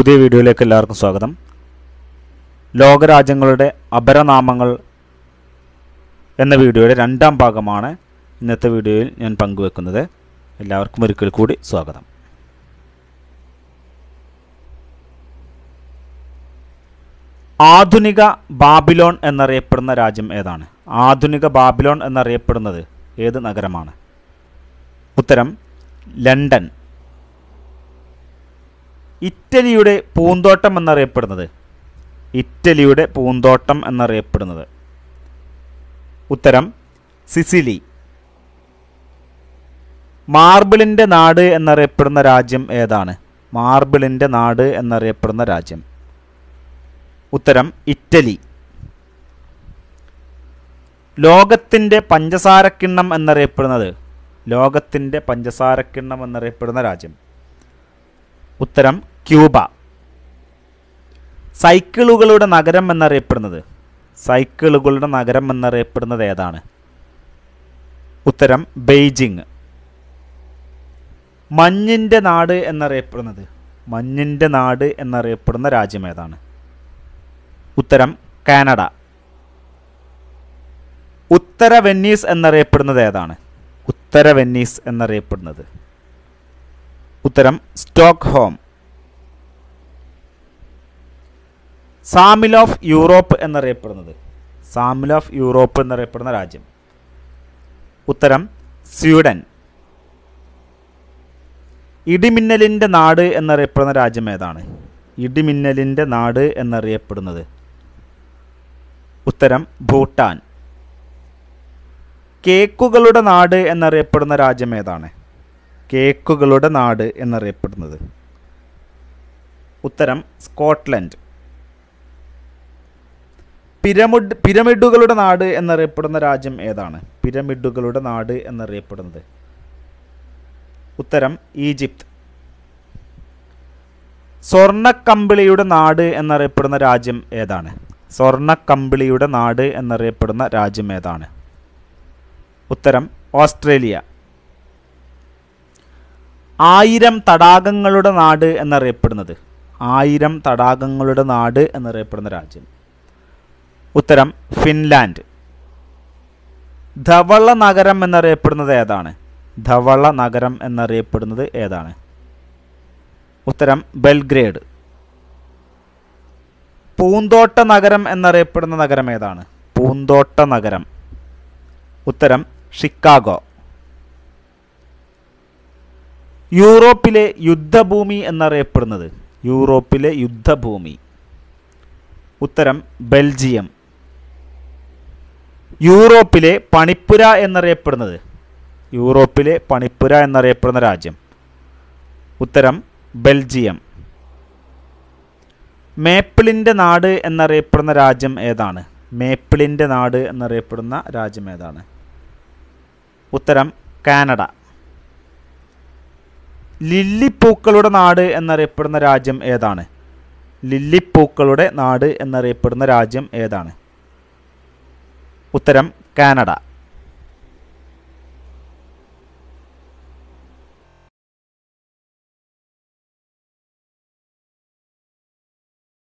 പുതിയ വീഡിയോയിലേക്ക് എല്ലാവർക്കും സ്വാഗതം ലോകരാജ്യങ്ങളുടെ അപരനാമങ്ങൾ എന്ന വീഡിയോയുടെ രണ്ടാം ഭാഗമാണ് ഇന്നത്തെ വീഡിയോയിൽ ഞാൻ പങ്കുവെക്കുന്നത് എല്ലാവർക്കും ഒരിക്കൽ കൂടി സ്വാഗതം ആധുനിക ബാബിലോൺ എന്നറിയപ്പെടുന്ന രാജ്യം ഏതാണ് ആധുനിക ബാബിലോൺ എന്നറിയപ്പെടുന്നത് ഏത് നഗരമാണ് ഉത്തരം ലണ്ടൻ ഇറ്റലിയുടെ പൂന്തോട്ടം എന്നറിയപ്പെടുന്നത് ഇറ്റലിയുടെ പൂന്തോട്ടം എന്നറിയപ്പെടുന്നത് ഉത്തരം സിസിലി മാർബിളിൻ്റെ നാട് എന്നറിയപ്പെടുന്ന രാജ്യം ഏതാണ് മാർബിളിൻ്റെ നാട് എന്നറിയപ്പെടുന്ന രാജ്യം ഉത്തരം ഇറ്റലി ലോകത്തിൻ്റെ പഞ്ചസാരക്കിണ്ണം എന്നറിയപ്പെടുന്നത് ലോകത്തിൻ്റെ പഞ്ചസാരക്കിണ്ണം എന്നറിയപ്പെടുന്ന രാജ്യം ഉത്തരം ക്യൂബ സൈക്കിളുകളുടെ നഗരം എന്നറിയപ്പെടുന്നത് സൈക്കിളുകളുടെ നഗരം എന്നറിയപ്പെടുന്നത് ഏതാണ് ഉത്തരം ബെയ്ജിങ് മഞ്ഞിൻ്റെ നാട് എന്നറിയപ്പെടുന്നത് മഞ്ഞിൻ്റെ നാട് എന്നറിയപ്പെടുന്ന രാജ്യം ഏതാണ് ഉത്തരം കാനഡ ഉത്തര വെന്നീസ് എന്നറിയപ്പെടുന്നത് ഏതാണ് ഉത്തര വെന്നീസ് എന്നറിയപ്പെടുന്നത് ഉത്തരം സ്റ്റോക്ക്ഹോം സാമിൽ ഓഫ് യൂറോപ്പ് എന്നറിയപ്പെടുന്നത് സാമിൽ ഓഫ് യൂറോപ്പ് എന്നറിയപ്പെടുന്ന രാജ്യം ഉത്തരം സ്വീഡൻ ഇടിമിന്നലിൻ്റെ നാട് എന്നറിയപ്പെടുന്ന രാജ്യം ഏതാണ് ഇടിമിന്നലിൻ്റെ നാട് എന്നറിയപ്പെടുന്നത് ഉത്തരം ഭൂട്ടാൻ കേക്കുകളുടെ നാട് എന്നറിയപ്പെടുന്ന രാജ്യം ഏതാണ് കേക്കുകളുടെ നാട് എന്നറിയപ്പെടുന്നത് ഉത്തരം സ്കോട്ട്ലൻഡ് പിരമിഡ് പിരമിഡുകളുടെ നാട് എന്നറിയപ്പെടുന്ന രാജ്യം ഏതാണ് പിരമിഡുകളുടെ നാട് എന്നറിയപ്പെടുന്നത് ഉത്തരം ഈജിപ്ത് സ്വർണ്ണക്കമ്പിളിയുടെ നാട് എന്നറിയപ്പെടുന്ന രാജ്യം ഏതാണ് സ്വർണ്ണക്കമ്പിളിയുടെ നാട് എന്നറിയപ്പെടുന്ന രാജ്യം ഏതാണ് ഉത്തരം ഓസ്ട്രേലിയ ആയിരം തടാകങ്ങളുടെ നാട് എന്നറിയപ്പെടുന്നത് ആയിരം തടാകങ്ങളുടെ നാട് എന്നറിയപ്പെടുന്ന രാജ്യം ഉത്തരം ഫിൻലാൻഡ് ധവള നഗരം എന്നറിയപ്പെടുന്നത് ഏതാണ് ധവള നഗരം എന്നറിയപ്പെടുന്നത് ഏതാണ് ഉത്തരം ബെൽഗ്രേഡ് പൂന്തോട്ട നഗരം എന്നറിയപ്പെടുന്ന നഗരം ഏതാണ് പൂന്തോട്ട നഗരം ഉത്തരം ഷിക്കാഗോ യൂറോപ്പിലെ യുദ്ധഭൂമി എന്നറിയപ്പെടുന്നത് യൂറോപ്പിലെ യുദ്ധഭൂമി ഉത്തരം ബെൽജിയം യൂറോപ്പിലെ പണിപ്പുര എന്നറിയപ്പെടുന്നത് യൂറോപ്പിലെ പണിപ്പുര എന്നറിയപ്പെടുന്ന രാജ്യം ഉത്തരം ബെൽജിയം മേപ്പിളിൻ്റെ നാട് എന്നറിയപ്പെടുന്ന രാജ്യം ഏതാണ് മേപ്പിളിൻ്റെ നാട് എന്നറിയപ്പെടുന്ന രാജ്യം ഏതാണ് ഉത്തരം കാനഡ ലില്ലിപ്പൂക്കളുടെ നാട് എന്നറിയപ്പെടുന്ന രാജ്യം ഏതാണ് ലില്ലിപ്പൂക്കളുടെ നാട് എന്നറിയപ്പെടുന്ന രാജ്യം ഏതാണ് ഉത്തരം കാനഡ